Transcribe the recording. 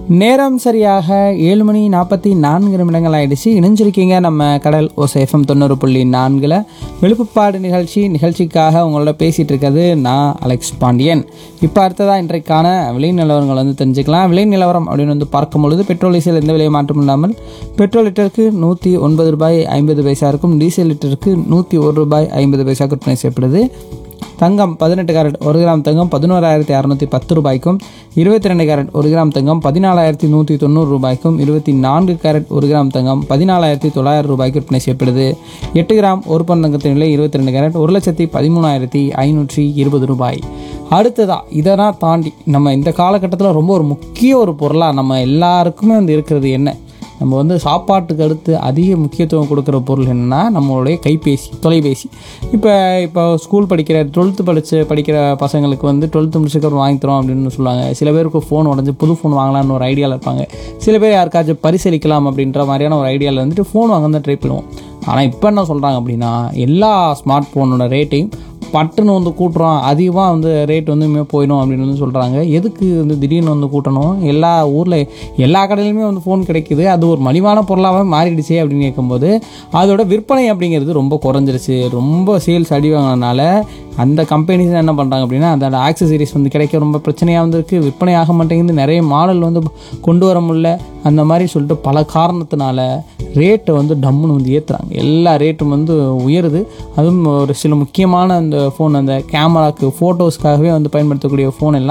நேரம் சரியாக ஏழு மணி நாற்பத்தி நான்கு நிமிடங்கள் ஆயிடுச்சு இணைஞ்சிருக்கீங்க நம்ம கடல் ஓசை எஃப்எம் தொண்ணூறு புள்ளி நான்கில் விழுப்புப்பாடு நிகழ்ச்சி நிகழ்ச்சிக்காக உங்களோட பேசிகிட்டு இருக்கிறது நான் அலெக்ஸ் பாண்டியன் இப்போ அடுத்ததாக இன்றைக்கான விலை நிலவரங்கள் வந்து தெரிஞ்சுக்கலாம் விலை நிலவரம் அப்படின்னு வந்து பார்க்கும் பொழுது பெட்ரோல் டீசல் எந்த விலை மாற்றம் இல்லாமல் பெட்ரோல் லிட்டருக்கு நூற்றி ஒன்பது ரூபாய் ஐம்பது பைசா இருக்கும் டீசல் லிட்டருக்கு நூற்றி ஒரு ரூபாய் ஐம்பது பைசா விற்பனை செய்யப்படுது தங்கம் பதினெட்டு கேரட் ஒரு கிராம் தங்கம் பதினோராயிரத்தி அறநூற்றி பத்து ரூபாய்க்கும் இருபத்தி ரெண்டு கேரட் ஒரு கிராம் தங்கம் பதினாலாயிரத்தி நூற்றி தொண்ணூறு ரூபாய்க்கும் இருபத்தி நான்கு கேரட் ஒரு கிராம் தங்கம் பதினாலாயிரத்தி தொள்ளாயிரம் ரூபாய்க்கு விற்பனை செய்யப்படுது எட்டு கிராம் ஒரு பன் தங்கத்தின் விலை இருபத்தி ரெண்டு கேரட் ஒரு லட்சத்தி பதிமூணாயிரத்தி ஐநூற்றி இருபது ரூபாய் அடுத்ததா இதெல்லாம் தாண்டி நம்ம இந்த காலகட்டத்தில் ரொம்ப ஒரு முக்கிய ஒரு பொருளாக நம்ம எல்லாருக்குமே வந்து இருக்கிறது என்ன நம்ம வந்து சாப்பாட்டுக்கு அடுத்து அதிக முக்கியத்துவம் கொடுக்குற பொருள் என்னென்னா நம்மளுடைய கைபேசி தொலைபேசி இப்போ இப்போ ஸ்கூல் படிக்கிற டுவெல்த்து படித்து படிக்கிற பசங்களுக்கு வந்து டுவெல்த்து முடிச்சதுக்கப்புறம் வாங்கி தரோம் அப்படின்னு சொல்லுவாங்க சில பேருக்கு ஃபோன் உடஞ்சி புது ஃபோன் வாங்கலாம்னு ஒரு ஐடியாவில் இருப்பாங்க சில பேர் யாருக்காச்சும் பரிசீலிக்கலாம் அப்படின்ற மாதிரியான ஒரு ஐடியாவில் வந்துட்டு ஃபோன் வாங்க தான் ட்ரை பண்ணுவோம் ஆனால் இப்போ என்ன சொல்கிறாங்க அப்படின்னா எல்லா ஸ்மார்ட் ஃபோனோட ரேட்டையும் பட்டுன்னு வந்து கூட்டுறோம் அதிகமாக வந்து ரேட் வந்து இனிமேல் போயிடும் அப்படின்னு வந்து சொல்கிறாங்க எதுக்கு வந்து திடீர்னு வந்து கூட்டணும் எல்லா ஊரில் எல்லா கடையிலுமே வந்து ஃபோன் கிடைக்குது அது ஒரு மலிவான பொருளாகவே மாறிடுச்சு அப்படின்னு கேட்கும்போது அதோட விற்பனை அப்படிங்கிறது ரொம்ப குறைஞ்சிருச்சு ரொம்ப சேல்ஸ் அடி வாங்கினதுனால அந்த கம்பெனிஸ் என்ன பண்ணுறாங்க அப்படின்னா அதோட ஆக்சசரிஸ் வந்து கிடைக்க ரொம்ப பிரச்சனையாக வந்திருக்கு விற்பனை ஆக மாட்டேங்குது நிறைய மாடல் வந்து கொண்டு வர முடியல அந்த மாதிரி சொல்லிட்டு பல காரணத்தினால ரேட்டை வந்து டம்முன்னு வந்து ஏற்றுறாங்க எல்லா ரேட்டும் வந்து உயருது அதுவும் ஒரு சில முக்கியமான அந்த ஃபோன் அந்த கேமராக்கு ஃபோட்டோஸ்க்காகவே வந்து பயன்படுத்தக்கூடிய ஃபோன் எல்லாம்